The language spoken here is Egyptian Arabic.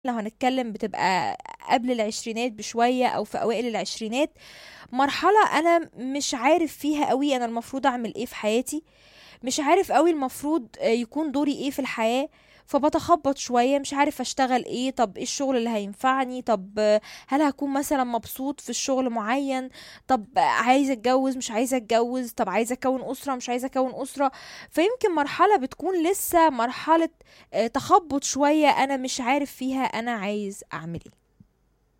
لو هنتكلم بتبقى قبل العشرينات بشوية او في اوائل العشرينات مرحلة انا مش عارف فيها قوي انا المفروض اعمل ايه في حياتي مش عارف قوي المفروض آه، يكون دوري ايه في الحياة فبتخبط شوية مش عارف اشتغل ايه طب ايه الشغل اللي هينفعني طب آه، هل هكون مثلا مبسوط في الشغل معين طب آه، عايزة اتجوز مش عايزة اتجوز طب عايزة اكون اسرة مش عايزة اكون اسرة فيمكن مرحلة بتكون لسه مرحلة آه، تخبط شوية انا مش عارف فيها انا عايز اعمل ايه